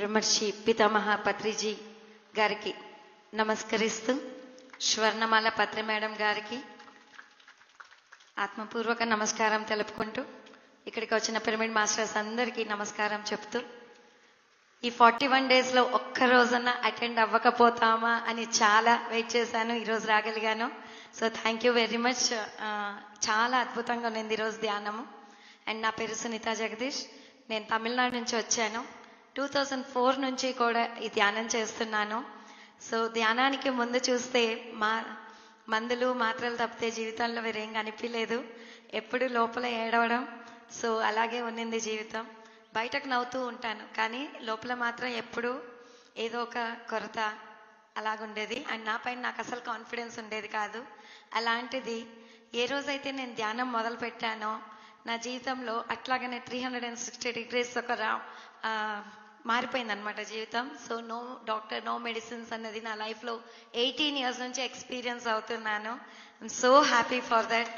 బ్రహ్మర్షి పితామహ పత్రిజీ గారికి నమస్కరిస్తూ స్వర్ణమాల పత్రి మేడం గారికి ఆత్మపూర్వక నమస్కారం తెలుపుకుంటూ ఇక్కడికి వచ్చిన పిరమిడ్ మాస్టర్స్ అందరికీ నమస్కారం చెప్తూ ఈ ఫార్టీ వన్ డేస్లో ఒక్క రోజున అటెండ్ అవ్వకపోతామా అని చాలా వెయిట్ చేశాను ఈరోజు రాగలిగాను so thank you very much చాలా అద్భుతంగా ఉన్నింది ఈరోజు ధ్యానము అండ్ నా పేరు సునీత జగదీష్ నేను తమిళనాడు నుంచి వచ్చాను టూ థౌజండ్ ఫోర్ నుంచి కూడా ఈ ధ్యానం చేస్తున్నాను సో ధ్యానానికి ముందు చూస్తే మా మందులు మాత్రలు తప్పితే జీవితంలో వేరేం కనిపించలేదు ఎప్పుడు లోపల ఏడవడం సో అలాగే ఉన్నింది జీవితం బయటకు నవ్వుతూ ఉంటాను కానీ లోపల మాత్రం ఎప్పుడు ఏదో ఒక కొరత అలాగుండేది అండ్ నా పైన నాకు అసలు కాన్ఫిడెన్స్ ఉండేది కాదు అలాంటిది ఏ రోజైతే నేను ధ్యానం మొదలు పెట్టానో నా జీవితంలో అట్లాగనే three hundred and sixty degrees ఒక రా మారిపోయింది అనమాట జీవితం so no doctor no medicines అన్నది నా లైఫ్లో ఎయిటీన్ ఇయర్స్ నుంచి ఎక్స్పీరియన్స్ అవుతున్నాను so happy for that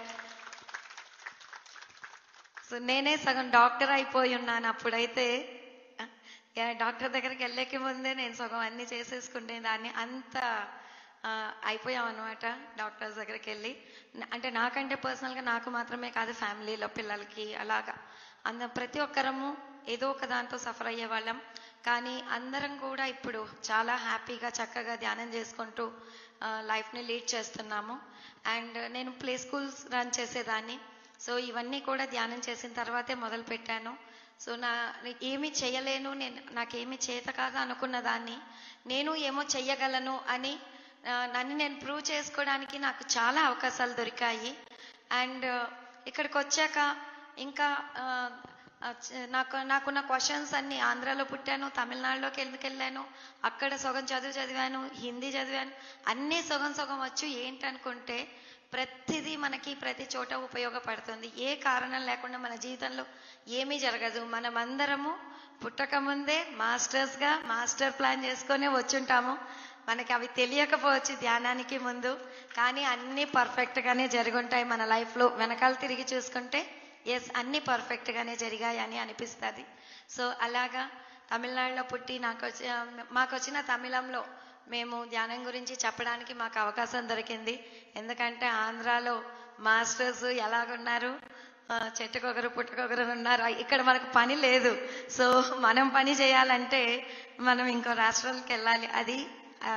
so నేనే సగం డాక్టర్ అయిపోయి ఉన్నాను అప్పుడైతే యా, డాక్టర్ దగ్గరికి వెళ్ళకే ముందే నేను సగం అన్ని చేసేసుకునే దాన్ని అంత ఆ, అయిపోయాం అనమాట డాక్టర్స్ దగ్గరికి వెళ్ళి న- అంటే నాకంటే పర్సనల్గా నాకు మాత్రమే కాదు ఫ్యామిలీలో పిల్లలకి అలాగా అంద ప్రతి ఒక్కరము ఏదో ఒక దాంతో సఫర్ అయ్యే వాళ్ళం కానీ అందరం కూడా ఇప్పుడు చాలా హ్యాపీగా చక్కగా ధ్యానం చేసుకుంటూ లైఫ్ని లీడ్ చేస్తున్నాము అండ్ నేను ప్లే స్కూల్స్ రన్ చేసేదాన్ని సో ఇవన్నీ కూడా ధ్యానం చేసిన తర్వాతే మొదలు పెట్టాను సో నా ఏమీ చేయలేను నేను నాకేమీ చేత కాదు అనుకున్న దాన్ని నేను ఏమో చెయ్యగలను అని ఆ, నన్ను నేను ప్రూవ్ చేసుకోవడానికి నాకు చాలా అవకాశాలు దొరికాయి అండ్ ఇక్కడికి వచ్చాక ఇంకా ఆ, ఆ, చ- నాకు నాకున్న క్వశ్చన్స్ అన్ని ఆంధ్రాలో పుట్టాను తమిళనాడులోకి ఎందుకు వెళ్ళాను అక్కడ సగం చదువు చదివాను హిందీ చదివాను అన్నీ సగం సగం వచ్చు ఏంటనుకుంటే ప్రతిదీ మనకి ప్రతి చోట ఉపయోగపడుతుంది ఏ కారణం లేకుండా మన జీవితంలో ఏమీ జరగదు మనమందరము పుట్టక ముందే మాస్టర్స్గా మాస్టర్ ప్లాన్ చేసుకొని వచ్చుంటాము మనకి అవి తెలియకపోవచ్చు ధ్యానానికి ముందు కానీ అన్నీ పర్ఫెక్ట్గానే జరుగుంటాయి మన లైఫ్లో వెనకాల తిరిగి చూసుకుంటే ఎస్ అన్నీ పర్ఫెక్ట్గానే జరిగాయి అని అనిపిస్తుంది సో అలాగా తమిళనాడులో పుట్టి నాకు వచ్చి మాకు వచ్చిన తమిళంలో మేము ధ్యానం గురించి చెప్పడానికి మాకు అవకాశం దొరికింది ఎందుకంటే ఆంధ్రాలో మాస్టర్స్ ఎలాగున్నారు ఆ, చెట్టుకొకరు పుట్టుకొకరు ఉన్నారు ఇక్కడ మనకు పని లేదు సో మనం పని చేయాలంటే మనం ఇంకో రాష్ట్రాలకు వెళ్ళాలి అది ఆ,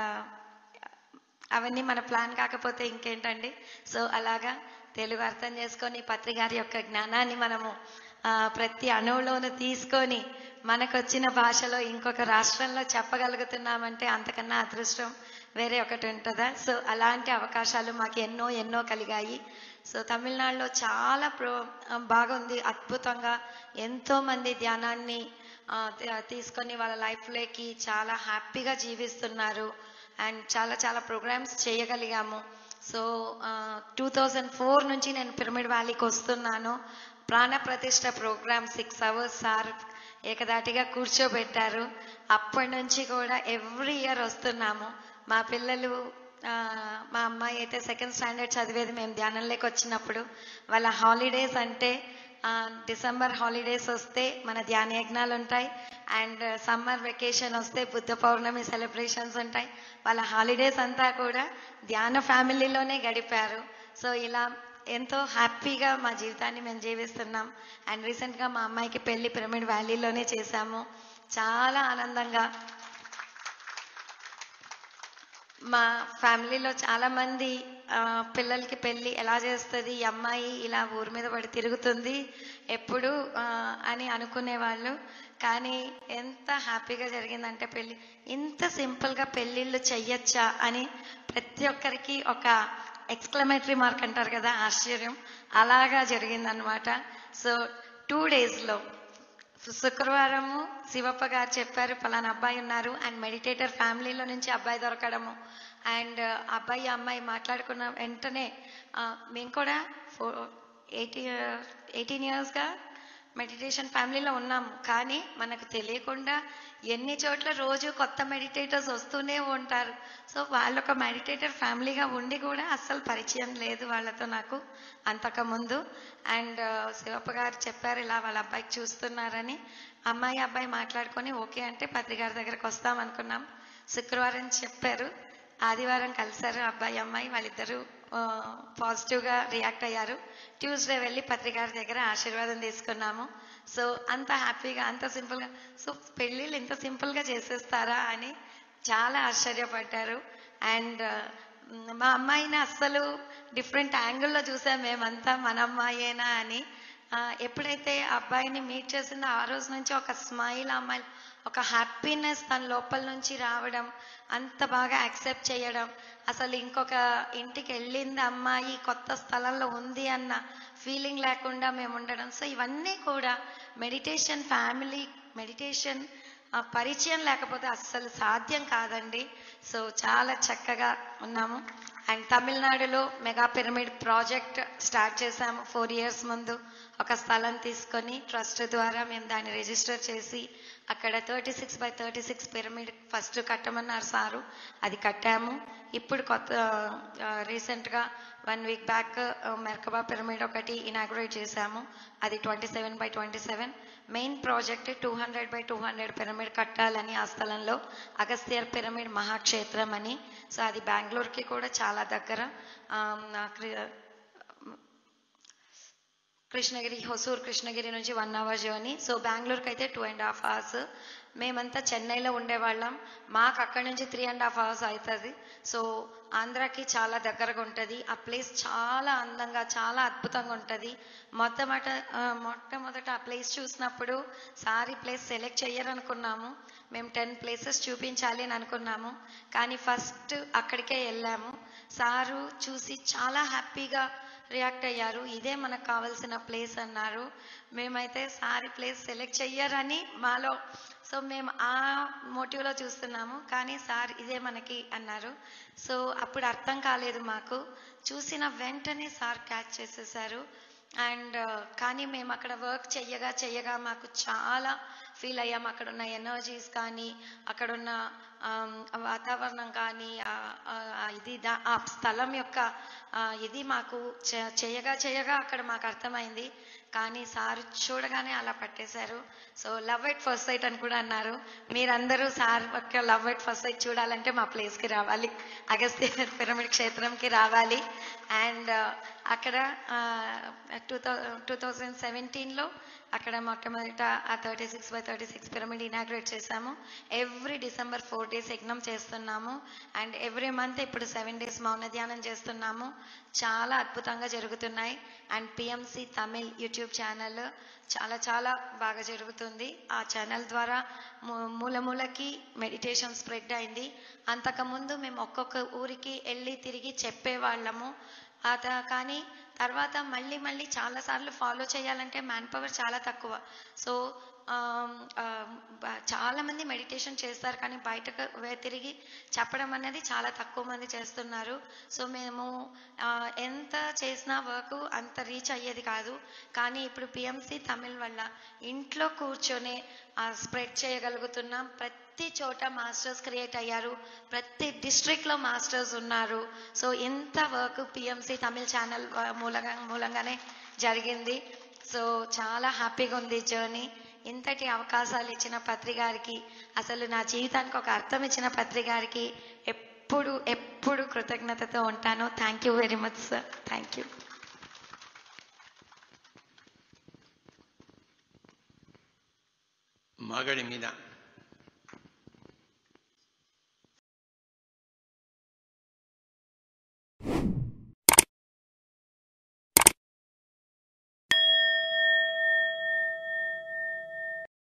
అవన్నీ మన ప్లాన్ కాకపోతే ఇంకేంటండి సో అలాగా తెలుగు అర్థం చేసుకొని పత్రి గారి యొక్క జ్ఞానాన్ని మనము ఆ, ప్రతి అణువులోనూ తీసుకొని మనకు వచ్చిన భాషలో ఇంకొక రాష్ట్రంలో చెప్పగలుగుతున్నామంటే అంతకన్నా అదృష్టం వేరే ఒకటి ఉంటుందా సో అలాంటి అవకాశాలు మాకు ఎన్నో ఎన్నో కలిగాయి సో తమిళనాడులో చాలా ప్రో ఆ, బాగుంది అద్భుతంగా ఎంతో మంది ధ్యానాన్ని ఆ, తీ- తీసుకొని వాళ్ళ లైఫ్లోకి చాలా హ్యాపీగా జీవిస్తున్నారు అండ్ చాలా చాలా ప్రోగ్రామ్స్ చేయగలిగాము సో టూ థౌజండ్ ఫోర్ నుంచి నేను పిరమిడ్ వ్యాలీకి వస్తున్నాను ప్రాణ ప్రతిష్ట ప్రోగ్రామ్ సిక్స్ అవర్స్ సార్ ఏకదాటిగా కూర్చోబెట్టారు అప్పటి నుంచి కూడా ఎవ్రీ ఇయర్ వస్తున్నాము మా పిల్లలు ఆ, మా అమ్మాయి అయితే సెకండ్ స్టాండర్డ్ చదివేది మేము ధ్యానంలోకి వచ్చినప్పుడు వాళ్ళ హాలిడేస్ అంటే ఆ, డిసెంబర్ హాలిడేస్ వస్తే మన ధ్యాన యజ్ఞాలు ఉంటాయి అండ్ సమ్మర్ వెకేషన్ వస్తే బుద్ధ పౌర్ణమి సెలబ్రేషన్స్ ఉంటాయి వాళ్ళ హాలిడేస్ అంతా కూడా ధ్యాన ఫ్యామిలీలోనే గడిపారు సో ఇలా ఎంతో హ్యాపీగా మా జీవితాన్ని మేము జీవిస్తున్నాం అండ్ రీసెంట్గా మా అమ్మాయికి పెళ్లి పిరమిడ్ వ్యాలీలోనే చేశాము చాలా ఆనందంగా మా ఫ్యామిలీలో చాలా మంది ఆ, పిల్లలకి పెళ్ళి ఎలా చేస్తుంది ఈ అమ్మాయి ఇలా ఊరి మీద పడి తిరుగుతుంది ఎప్పుడు ఆ, అని అనుకునేవాళ్ళు కానీ ఎంత హ్యాపీగా జరిగిందంటే పెళ్ళి ఇంత సింపుల్గా పెళ్ళిళ్ళు చెయ్యొచ్చా అని ప్రతి ఒక్కరికి ఒక ఎక్స్క్లమేటరీ మార్క్ అంటారు కదా ఆశ్చర్యం అలాగా జరిగిందనమాట సో టూ డేస్లో శుక్రవారము శివప్ప గారు చెప్పారు పలానా అబ్బాయి ఉన్నారు అండ్ మెడిటేటర్ ఫ్యామిలీలో నుంచి అబ్బాయి దొరకడము అండ్ అబ్బాయి అమ్మాయి మాట్లాడుకున్న వెంటనే ఆ, మేము కూడా ఫోర్ ఎయిటీ ఎయిటీన్ ఇయర్స్గా మెడిటేషన్ ఫ్యామిలీలో ఉన్నాం కానీ మనకు తెలియకుండా ఎన్ని చోట్ల రోజు కొత్త మెడిటేటర్స్ వస్తూనే ఉంటారు సో వాళ్ళొక మెడిటేటర్ ఫ్యామిలీగా ఉండి కూడా అస్సలు పరిచయం లేదు వాళ్ళతో నాకు అంతకుముందు అండ్ శివప్ప గారు చెప్పారు ఇలా వాళ్ళ అబ్బాయికి చూస్తున్నారని అమ్మాయి అబ్బాయి మాట్లాడుకొని ఓకే అంటే పత్రి గారి దగ్గరకు వస్తాం అనుకున్నాం శుక్రవారం చెప్పారు ఆదివారం కలిశారు అబ్బాయి అమ్మాయి వాళ్ళిద్దరూ పాజిటివ్గా రియాక్ట్ అయ్యారు ట్యూస్డే వెళ్ళి పత్రికారి దగ్గర ఆశీర్వాదం తీసుకున్నాము సో అంత హ్యాపీగా అంత సింపుల్గా సో పెళ్ళిళ్ళు ఇంత సింపుల్గా చేసేస్తారా అని చాలా ఆశ్చర్యపడ్డారు అండ్ మా అమ్మాయిని అస్సలు డిఫరెంట్ యాంగిల్లో చూసాం మేమంతా మన అమ్మాయేనా అని ఆ, ఎప్పుడైతే ఆ అబ్బాయిని మీట్ చేసిందో ఆ రోజు నుంచి ఒక స్మైల్ అమ్మాయి ఒక హ్యాపీనెస్ తన లోపల నుంచి రావడం అంత బాగా యాక్సెప్ట్ చేయడం అసలు ఇంకొక ఇంటికి వెళ్ళింది అమ్మాయి కొత్త స్థలంలో ఉంది అన్న ఫీలింగ్ లేకుండా మేము ఉండడం సో ఇవన్నీ కూడా మెడిటేషన్ ఫ్యామిలీ మెడిటేషన్ పరిచయం లేకపోతే అస్సలు సాధ్యం కాదండి సో చాలా చక్కగా ఉన్నాము అండ్ తమిళనాడులో మెగా పిరమిడ్ ప్రాజెక్ట్ స్టార్ట్ చేశాము ఫోర్ ఇయర్స్ ముందు ఒక స్థలం తీసుకొని ట్రస్ట్ ద్వారా మేము దాన్ని రిజిస్టర్ చేసి అక్కడ thirty six by thirty six pyramid first కట్టమన్నారు సారు అది కట్టాము ఇప్పుడు కొత్త రీసెంట్గా one week back Merkaba pyramid ఒకటి ఇనాగ్రేట్ చేశాము అది twenty seven by twenty seven main project two hundred by two hundred pyramid కట్టాలని ఆ స్థలంలో అగస్త్యర్ పిరమిడ్ మహాక్షేత్రం అని సో అది బెంగళూరుకి కూడా చాలా దగ్గర ఆమ్, ఆ క్రి- కృష్ణగిరి హొసూర్ కృష్ణగిరి నుంచి వన్ అవర్ జర్నీ సో బెంగళూరుకి అయితే టూ అండ్ హాఫ్ అవర్స్ మేమంతా చెన్నైలో ఉండేవాళ్ళం మాకు అక్కడి నుంచి త్రీ అండ్ హాఫ్ అవర్స్ అవుతుంది సో ఆంధ్రాకి చాలా దగ్గరగా ఉంటుంది ఆ ప్లేస్ చాలా అందంగా చాలా అద్భుతంగా ఉంటుంది మొట్టమొదట ఆ, మొట్టమొదట ఆ ప్లేస్ చూసినప్పుడు సార్ ఈ ప్లేస్ సెలెక్ట్ చెయ్యరనుకున్నాము మేము టెన్ ప్లేసెస్ చూపించాలి అని అనుకున్నాము కానీ ఫస్ట్ అక్కడికే వెళ్ళాము సారు చూసి చాలా హ్యాపీగా రియాక్ట్ అయ్యారు ఇదే మనకు కావాల్సిన ప్లేస్ అన్నారు మేమైతే సారీ ప్లేస్ సెలెక్ట్ చెయ్యరని మాలో సో మేము ఆ మోటివ్లో చూస్తున్నాము కానీ సార్ ఇదే మనకి అన్నారు సో అప్పుడు అర్థం కాలేదు మాకు చూసిన వెంటనే సార్ క్యాచ్ చేసేసారు అండ్ కానీ మేము అక్కడ వర్క్ చెయ్యగా చెయ్యగా మాకు చాలా ఫీల్ అయ్యాం అక్కడ ఉన్న ఎనర్జీస్ కానీ అక్కడ ఉన్న ఆమ్, వాతావరణం కానీ ఆ- ఆ- ఆ ఇది దా- ఆ స్థలం యొక్క ఆ, ఇది మాకు చే- చేయగా చేయగా అక్కడ మాకు అర్థమైంది కానీ సార్ చూడగానే అలా పట్టేశారు so love at first sight అని కూడా అన్నారు మీరందరూ సార్ యొక్క లవ్ ఎట్ ఫస్ట్ సైట్ చూడాలంటే మా ప్లేస్కి రావాలి అగస్త్య పిరమిడ్ క్షేత్రంకి రావాలి అండ్ అక్కడ టూ థౌ టూ థౌజండ్ సెవెంటీన్లో అక్కడ మొట్టమొదట ఆ thirty six by thirty six pyramid inaugurate చేశాము ఎవ్రీ డిసెంబర్ ఫోర్ డేస్ యజ్ఞం చేస్తున్నాము అండ్ ఎవ్రీ మంత్ ఇప్పుడు సెవెన్ డేస్ మౌన ధ్యానం చేస్తున్నాము చాలా అద్భుతంగా జరుగుతున్నాయి and PMC Tamil YouTube channel చాలా చాలా బాగా జరుగుతుంది ఆ ఛానల్ ద్వారా మూ- మూల మూలకి మెడిటేషన్ స్ప్రెడ్ అయింది అంతకుముందు మేము ఒక్కొక్క ఊరికి వెళ్ళి తిరిగి చెప్పేవాళ్ళము అత కానీ తర్వాత మళ్ళీ మళ్ళీ చాలాసార్లు ఫాలో చేయాలంటే మ్యాన్ పవర్ చాలా తక్కువ సో ఆమ్, ఆ, బ- చాలా మంది మెడిటేషన్ చేస్తారు కానీ బయటకు వే- తిరిగి చెప్పడం అనేది చాలా తక్కువ మంది చేస్తున్నారు సో మేము ఆ, ఎంత చేసినా వర్క్ అంత రీచ్ అయ్యేది కాదు కానీ ఇప్పుడు పిఎంసి తమిళ్ వల్ల ఇంట్లో కూర్చొని స్ప్రెడ్ చేయగలుగుతున్నాం ప్రతి చోట మాస్టర్స్ క్రియేట్ అయ్యారు ప్రతి డిస్ట్రిక్ట్లో మాస్టర్స్ ఉన్నారు సో ఇంత వర్క్ పిఎంసి తమిళ్ ఛానల్ మూలంగా మూలంగానే జరిగింది సో చాలా హ్యాపీగా ఉంది జర్నీ ఇంతటి అవకాశాలు ఇచ్చిన పత్రి గారికి అసలు నా జీవితానికి ఒక అర్థం ఇచ్చిన పత్రి గారికి ఎప్పుడు ఎప్పుడు కృతజ్ఞతతో ఉంటాను thank you very much sir thank you మగడి మీద